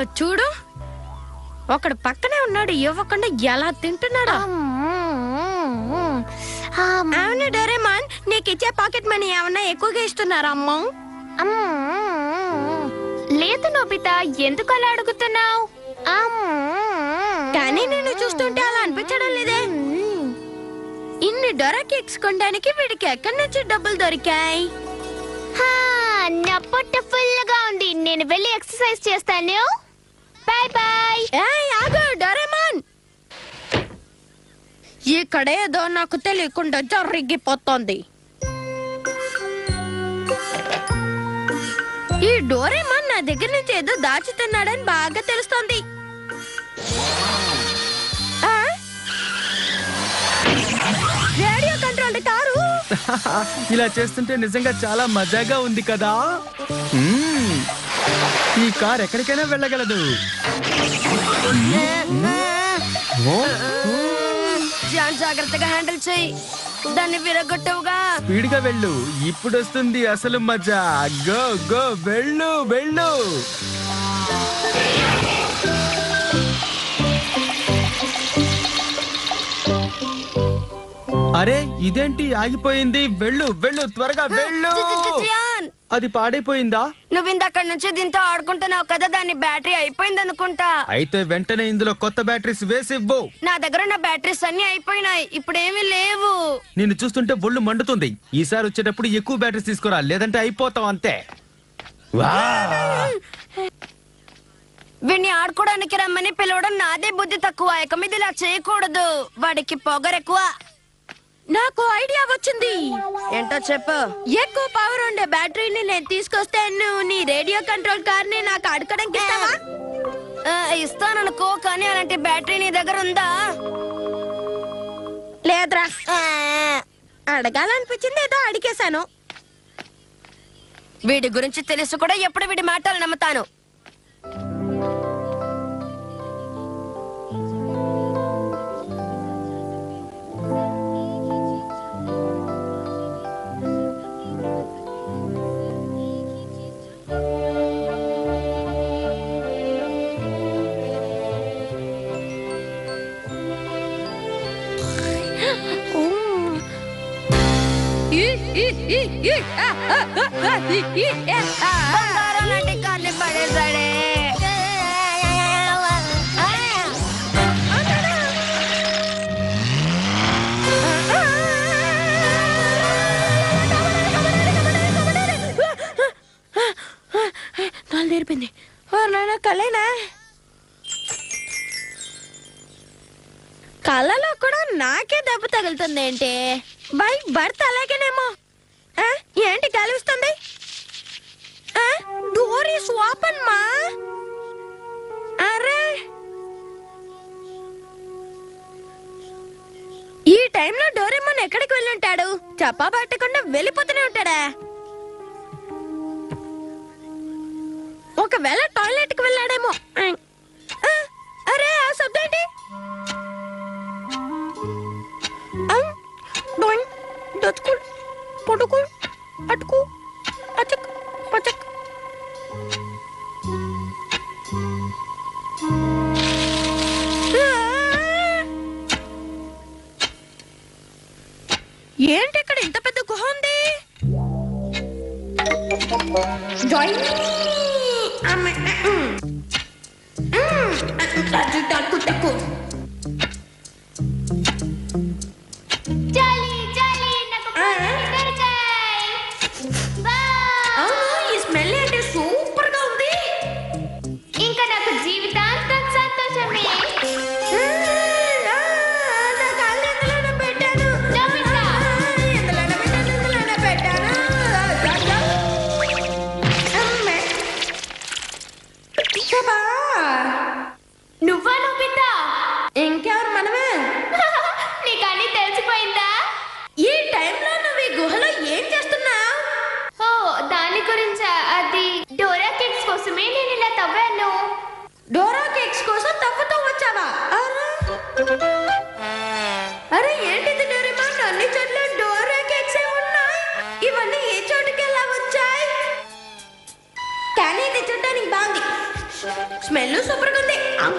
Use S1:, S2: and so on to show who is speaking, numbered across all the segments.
S1: చూడు ఒకడు పక్కనే ఉన్నాడు ఇవ్వకుండా ఎలా తింటున్నాడు అవును డోరేమాన్ నీకు ఇచ్చే పాకెట్ మనీ ఏమన్నా ఎక్కువగా ఇస్తున్నారా అమ్మా
S2: లేదు నోబిత ఎందుకు అలా అడుగుతున్నావు
S1: కానీ నేను చూస్తుంటే అలా అనిపించడం లేదే ఇన్ని డొరా కేక్స్ కొనడానికి వీడికి ఎక్కడి నుంచి డబ్బులు దొరికాయి
S2: నా పొట్ట ఫుల్ గా ఉంది నేను వెళ్ళి ఎక్సర్సైజ్ చేస్తాను బాయ్ బాయ్
S1: ఏయ్ ఆగు డోరేమాన్ ఇక్కడ ఏదో నాకు తెలియకుండా జరిగిపోతోంది ఈ డోరేమాన్ నా దగ్గర నుంచి ఏదో దాచుతున్నాడని బాగా తెలుస్తోంది ఆ? రేడియో కంట్రోల్ కారు
S3: ఇలా చేస్తుంటే నిజంగా చాలా మజాగా ఉంది కదా మ్మ్. ఈ కార్ ఎక్కడికైనా వెళ్ళగలదు ఓ,
S1: జాన్ జాగ్రత్తగా హ్యాండిల్ చేయి దాన్ని విరగొట్టవుగా
S3: స్పీడ్గా వెళ్ళు ఇప్పుడు వస్తుంది అసలు మజా గో గో వెళ్ళు వెళ్ళు అరే ఇదేంటి ఆగిపోయింది వెళ్ళు వెళ్ళు త్వరగా వెళ్ళు
S1: జాన్
S3: అది పాడైపోయిందా
S1: నువ్వు ఇందక్కడి నుంచి దీంతో ఆడుకుంటున్నావు కదా దాని బ్యాటరీ అయిపోయింది అనుకుంటా
S3: అయితే వెంటనే ఇందులో కొత్త బ్యాటరీస్ వేసి ఇవ్వు
S1: నా దగ్గర ఉన్న బ్యాటరీస్ అన్ని అయిపోయినాయి ఇప్పుడు ఏమీ లేవు
S3: నిన్ను చూస్తుంటే ఒళ్ళు మండుతుంది ఈసారి వచ్చేటప్పుడు ఎక్కువ బ్యాటరీస్ తీసుకురా లేదంటే అయిపోతావు అంతే వా!
S1: వీడిని ఆడుకోవడానికి రమ్మని పిలవడం నాదే బుద్ధి తక్కువ ఇక మీద ఇలా చేయకూడదు వాడికి పొగరెక్కువ నాకు ఐడియా వచ్చింది ఏంటో చెప్పు ఎక్కువ పవర్ ఉండే బ్యాటరీని నేను తీసుకొస్తే నువ్వు నీ రేడియో కంట్రోల్ కార్ ని నాకు అడగడానికి ఇస్తావా ఆ, ఇస్తాననుకో కానీ అలాంటి బ్యాటరీ నీ దగ్గర ఉందా లేదురా అడగాలనిపించింది ఏదో అడిగేశాను వీడి గురించి తెలుసు కూడా ఎప్పుడు వీడి మాటలు నమ్ముతాను బంగారం లాంటి కాళ్ళు పడేశాడే కాలు తెరిపింది నాన్న కలేనా కళ్ళలో కూడా నాకే దెబ్బ తగులుతుంది ఏంటి బై భర్త అలాగేనేమో ఆ, ఏంటి కలిస్తుంది డోరీ స్వాపన్ మా అరే ఈ టైంలో డోరేమోన్ ఎక్కడికి వెళ్ళి ఉంటాడు చెప్పా పట్టకుండా వెళ్ళిపోతూనే ఉంటాడా ఒకవేళ టాయిలెట్ కి వెళ్ళాడేమో ఆ, అరే ఆ శబ్దం ఏంటి అం, డోయింగ్, దొచ్చుకు, పొడుకు, అటుకు, అచక్, పచక్. ఆ! ఏంటి ఇక్కడ ఇంత పెద్ద గుహ ఉంది జాయిన్ అమ్మ టక్కు టక్కు
S2: జాలి జాలి నాకు పనులు దొరికాయి. బాయ్.
S1: అవును ఈ స్మెల్ ఏంటి సూపర్ గా ఉంది
S2: ఇంకా నాకు జీవితాంతం సంతోషమే
S1: ఆ, నా కాళ్ళు ఎందులోనో పెట్టాను.
S2: నవ్విందా?
S1: ఆ, ఎందులోనో పెట్టాను, ఎందులోనో పెట్టాను. జా, జా. అమ్మే. శభా.
S2: నువ్వా నోబితా
S1: ఇంకెవరు మనమే
S2: నీకు అన్ని తెలిసిపోయిందా
S1: ఈ టైంలో నువ్వు ఈ గుహలో ఏం చేస్తున్నావు
S2: ఓ దాని గురించా అది డోరా కేక్స్ కోసమే నేను ఇలా తవ్వాను
S1: డోరా కేక్స్ కోసం తవ్వుతూ వచ్చావా అరే. అరే ఏంటిది డోరేమాన్ అన్ని చోట్ల డోరా కేక్స్ ఉన్నాయి ఇవన్నీ ఏ చోటుకి ఎలా వచ్చాయి కానీ ఇది చూడడానికి బాగుంది స్మెల్ సూపర్ గా ఉంది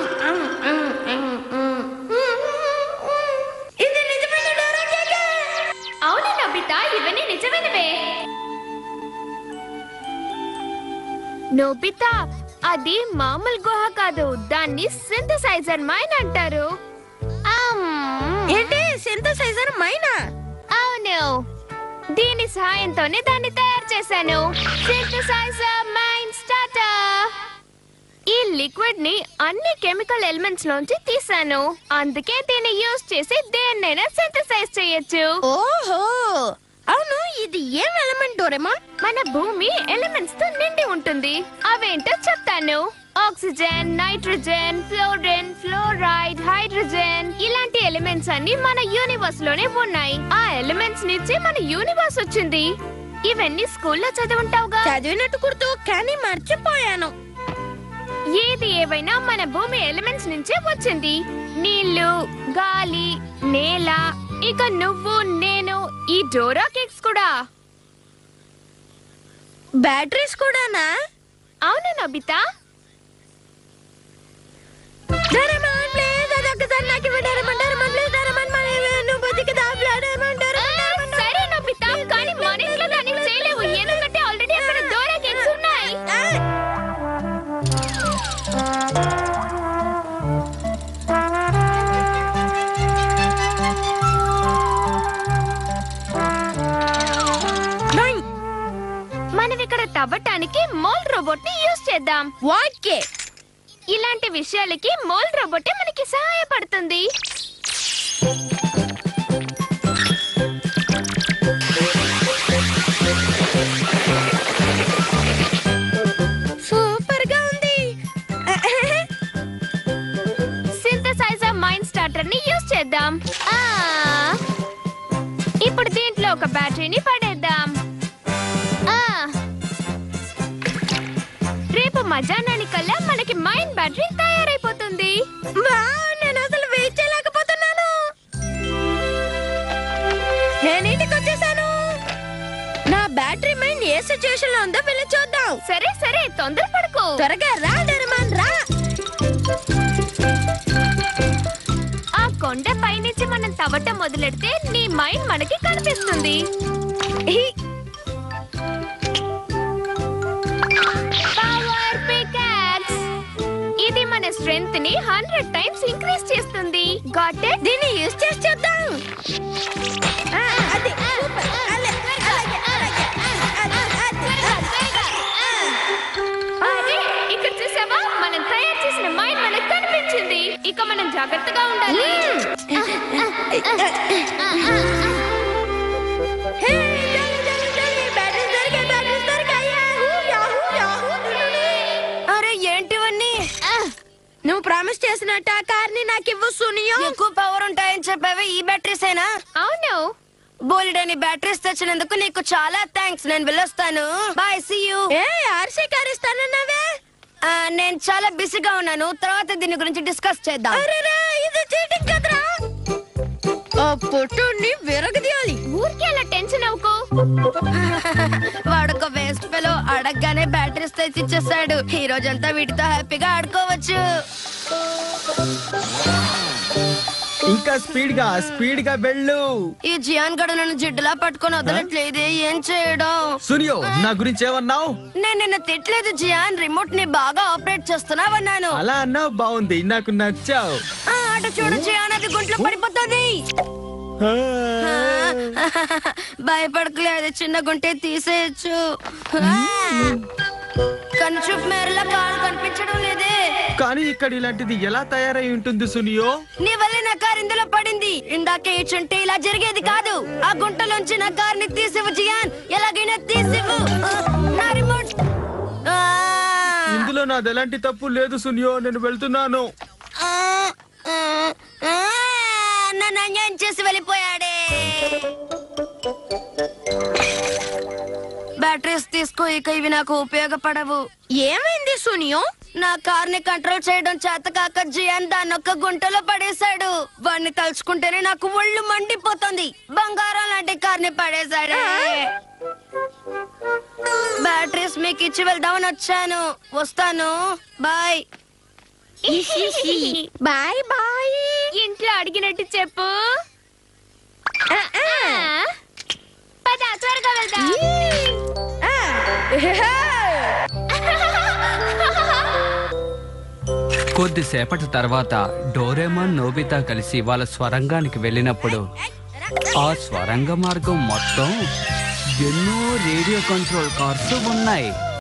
S1: ఇది నిజమైన డోరా కేక్
S2: అవును నోబితా ఇవన్నీ నిజమైనవే నోబితా అది మామూలు గుహ కాదు దాన్ని సింథసైజర్ మైన్ అంటారు ఆమ్,
S1: ఏంటి సింథసైజర్ మైనా
S2: అవును దీని సహాయంతోనే దాన్ని తయారు చేశాను సింథసైజర్ మైన్ స్టార్టర్ ఈ లిక్విడ్ ని అన్ని కెమికల్ ఎలిమెంట్స్ లోంచి తీసాను అందుకే దీన్ని యూజ్ చేసి దేన్నైనా సింథసైజ్ చేయొచ్చు
S1: ఓహో అవును ఇది ఏం ఎలిమెంట్ డోరేమోన్
S2: మన భూమి ఎలిమెంట్స్ తో నిండి ఉంటుంది అవేంటో చెప్తాను oxygen nitrogen fluorine fluoride hydrogen ఇలాంటి ఎలిమెంట్స్ అన్ని మన యూనివర్స్ లోనే ఉన్నాయి ఆ ఎలిమెంట్స్ నుంచి మన యూనివర్స్ వచ్చింది ఇవన్నీ స్కూల్లో చదువుంటావుగా
S1: చదివినట్టు గుర్తు కానీ మర్చిపోయాను
S2: ఏది ఏవైనా మన భూమి ఎలిమెంట్స్ నుంచే వచ్చింది నీళ్లు గాలి నేల ఇక నువ్వు నేను ఈ డోరా కేక్స్ కూడా
S1: బ్యాటరీస్ కూడానా
S2: అవును నబితా
S1: డోరేమోన్ ప్లీజ్ అదొక్కసారి నాకు ఇవ్వు డోరేమోన్ డోరేమోన్ ప్లీజ్ డోరేమోన్ మరి నువ్వు బతికిదా డోరేమోన్ డోరేమోన్
S2: సరే నోబితా కానీ మన ఇంట్లో దానికి చేయలేవు ఎందుకంటే ఆల్రెడీ అక్కడ డోరా కేక్స్ ఉన్నాయి
S1: నైన్
S2: మనం ఇక్కడ తవ్వటానికి మోల్ రోబోట్ ని యూజ్ చేద్దాం
S1: ఓకే
S2: ఇలాంటి విషయాలకి మోల్ రోబోటే మనకి సహాయపడుతుంది
S1: సూపర్ గా ఉంది
S2: సింథసైజర్ మైండ్ స్టార్టర్ ని యూజ్ చేద్దాం ఆ ఇప్పుడు దీంట్లో ఒక బ్యాటరీని పడేద్దాం ఆ రేపు మధ్యాహ్నానికల్లా మనకి మైండ్ బ్యాటరీ తయారైపోతుంది
S1: వావ్, నేను అసలు వెయిట్ చేయలేకపోతున్నాను నేను ఇంటికి వచ్చేసాను నా బ్యాటరీ మైండ్ ఏ సిచ్యువేషన్ లో ఉందో వెళ్ళి చూద్దాం
S2: సరే సరే తొందరపడకు
S1: త్వరగా రా డెరమాన్ రా
S2: ఆ కొండ పైనుంచి మనం తవ్వటం మొదలెడితే నీ మైండ్ మనకి కనిపిస్తుంది పవర్ పికాక్స్ ఇది మన స్ట్రెంగ్త్ ని హండ్రెడ్ టైమ్స్ ఇంక్రీజ్ చేస్తుంది గాట్ ఇట్
S1: దీన్ని యూజ్ చేసి చూద్దాం ఆ, అది సూపర్ అలే, అలాగే, అలాగే. అది, అది,
S2: అరే ఇక్కడ చూసావా మనం తయారు చేసిన మైండ్ మనకు కనిపించింది ఇక మనం జాగ్రత్తగా ఉండాలి
S1: హే, జల్ది, జల్ది, జల్ది. బ్యాటరీస్ దొరికాయి, బ్యాటరీస్ దొరికాయి. Yahoo, yahoo, yahoo. అరే ఏంటివన్నీ నువ్వు ప్రామిస్ చేసినట్టు ఆ కార్ ని నాకు ఇవ్వు సునియో ఎక్కువ పవర్ ఉంటాయని చెప్పావి ఈ బ్యాటరీస్ అయినా
S2: అవును
S1: బోలెడని బ్యాటరీస్ తెచ్చినందుకు నీకు చాలా థ్యాంక్స్ నేను వెళ్ళొస్తాను బాయ్ సీ యూ ఏ ఆర్సీ కార్ ఇస్తానన్నావే నేను చాలా బిజీగా ఉన్నాను తర్వాత దీని గురించి డిస్కస్ చేద్దాం ఇది చీటింగ్ కదరా ఆ పొట్టుని విరగదీయాలి
S2: ఊరికే అలా టెన్షన్ అవ్వకు
S1: వాడొక వేస్ట్ ఫెలో అడగగానే బ్యాటరీస్ తెచ్చి ఇచ్చేసాడు ఈ రోజంతా వీటితో హ్యాపీగా ఆడుకోవచ్చు
S3: ఇంకా స్పీడ్ గా స్పీడ్ గా వెళ్ళు
S1: ఈ జియాన్ గడు నన్ను జిడ్డులా పట్టుకొని వదలట్లేదే ఏం చేయడం
S3: సునియో నా గురించి ఏమన్నావు
S1: నేను నిన్న తిట్టలేదు జియాన్ రిమోట్ ని బాగా ఆపరేట్ చేస్తున్నావన్నాను
S3: అలా అన్నావు బాగుంది నాకు నచ్చావు
S1: ఆ, అటు చూడు జియాన్ అది గుంట్లో పడిపోతుంది భయపడకలే అది చిన్న గుంటే తీసేయచ్చు కనుచూపు మేరలా కాలు కనిపించడం లేదే
S3: కానీ ఇక్కడ ఇలాంటిది ఎలా తయారై ఉంటుంది సునియో
S1: నీ వల్ల నా కారు ఇందులో పడింది ఇందాకే ఇచ్చుంటే ఇలా జరిగేది కాదు ఆ గుంటలోంచి నా కార్ ని తీసివ్వు జియాన్ ఎలాగైనా తీసివ్వు ఆ, నా రిమోట్ ఆ,
S3: ఇందులో నాది ఎలాంటి తప్పు లేదు సునియో నేను వెళ్తున్నాను
S1: ఆ, ఆ, ఆ, నన్ను అన్యాయం చేసి వెళ్ళిపోయాడే బ్యాటరీస్ తీసుకో ఇక ఇవి నాకు ఉపయోగపడవు ఏమైంది సునియో నా కార్ ని కంట్రోల్ చేయడం చేత కాక జియాన్ దాన్ని ఒక్క గుంటలో పడేశాడు వాడిని తలుచుకుంటేనే నాకు ఒళ్ళు మండిపోతుంది బంగారం లాంటి కార్ ని పడేశాడే బ్యాటరీస్ మీకు ఇచ్చి వెళ్దామని వచ్చాను వస్తాను బాయ్ బాయ్ బాయ్
S2: ఇంట్లో అడిగినట్టు చెప్పు ఆ, పద త్వరగా వెళ్దాం
S4: కొద్దిసేపటి తర్వాత డోరేమాన్ నోబితా కలిసి వాళ్ళ స్వరంగానికి వెళ్ళినప్పుడు ఆ స్వరంగ మార్గం మొత్తం ఎన్నో రేడియో కంట్రోల్ కార్స్ ఉన్నాయి